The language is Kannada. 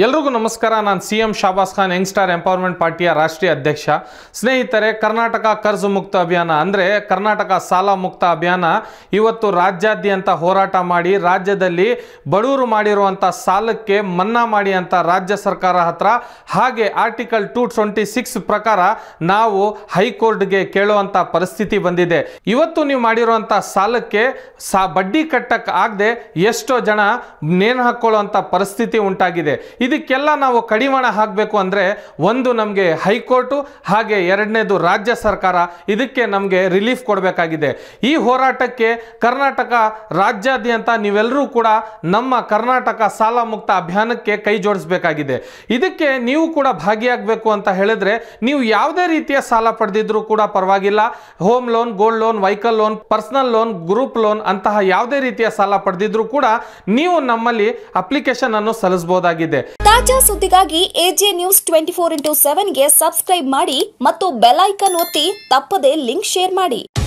ಎಲ್ರಿಗೂ ನಮಸ್ಕಾರ ನಾನು C M Shabaz Khan youngster empowerment ಪಾರ್ಟಿಯ ರಾಷ್ಟ್ರೀಯ ಅಧ್ಯಕ್ಷ ಸ್ನೇಹಿತರೆ ಕರ್ನಾಟಕ ಕರ್ಜು ಮುಕ್ತ ಅಭಿಯಾನ ಅಂದರೆ ಕರ್ನಾಟಕ ಸಾಲ ಮುಕ್ತ ಅಭಿಯಾನ ಇವತ್ತು ರಾಜ್ಯಾದ್ಯಂತ ಹೋರಾಟ ಮಾಡಿ ರಾಜ್ಯದಲ್ಲಿ ಬಡವರು ಮಾಡಿರುವಂಥ ಸಾಲಕ್ಕೆ ಮನ್ನಾ ಮಾಡಿ ಅಂತ ರಾಜ್ಯ ಸರ್ಕಾರ ಹತ್ರ ಹಾಗೆ ಆರ್ಟಿಕಲ್ ಟೂ ಟ್ವೆಂಟಿ ಸಿಕ್ಸ್ ಪ್ರಕಾರ ನಾವು ಹೈಕೋರ್ಟ್ಗೆ ಕೇಳುವಂಥ ಪರಿಸ್ಥಿತಿ ಬಂದಿದೆ ಇವತ್ತು ನೀವು ಮಾಡಿರುವಂಥ ಸಾಲಕ್ಕೆ ಸಾ ಬಡ್ಡಿ ಕಟ್ಟಕ್ಕೆ ಆಗದೆ ಎಷ್ಟೋ ಜನ ನೇಣು ಹಾಕೊಳ್ಳುವಂಥ ಪರಿಸ್ಥಿತಿ ಉಂಟಾಗಿದೆ ಇದಕ್ಕೆಲ್ಲ ನಾವು ಕಡಿವಾಣ ಹಾಕಬೇಕು ಅಂದರೆ ಒಂದು ನಮಗೆ ಹೈಕೋರ್ಟು ಹಾಗೆ ಎರಡನೇದು ರಾಜ್ಯ ಸರ್ಕಾರ ಇದಕ್ಕೆ ನಮಗೆ ರಿಲೀಫ್ ಕೊಡಬೇಕಾಗಿದೆ ಈ ಹೋರಾಟಕ್ಕೆ ಕರ್ನಾಟಕ ರಾಜ್ಯಾದ್ಯಂತ ನೀವೆಲ್ಲರೂ ಕೂಡ ನಮ್ಮ ಕರ್ನಾಟಕ ಸಾಲ ಮುಕ್ತ ಅಭಿಯಾನಕ್ಕೆ ಕೈ ಜೋಡಿಸಬೇಕಾಗಿದೆ ಇದಕ್ಕೆ ನೀವು ಕೂಡ ಭಾಗಿಯಾಗಬೇಕು ಅಂತ ಹೇಳಿದ್ರೆ ನೀವು ಯಾವುದೇ ರೀತಿಯ ಸಾಲ ಪಡೆದಿದ್ರೂ ಕೂಡ ಪರವಾಗಿಲ್ಲ home loan gold loan vehicle loan personal loan group loan ಅಂತಹ ಯಾವುದೇ ರೀತಿಯ ಸಾಲ ಪಡೆದಿದ್ರೂ ಕೂಡ ನೀವು ನಮ್ಮಲ್ಲಿ ಅಪ್ಲಿಕೇಶನ್ ಅನ್ನು ಸಲ್ಲಿಸಬಹುದಾಗಿದೆ ತಾಜಾ ಸುದ್ದಿಗಾಗಿ AJ news twenty four into ಸೆವೆನ್ಗೆ ಸಬ್ಸ್ಕ್ರೈಬ್ ಮಾಡಿ ಮತ್ತು ಬೆಲ್ ಐಕನ್ ಒತ್ತಿ ತಪ್ಪದೇ ಲಿಂಕ್ ಶೇರ್ ಮಾಡಿ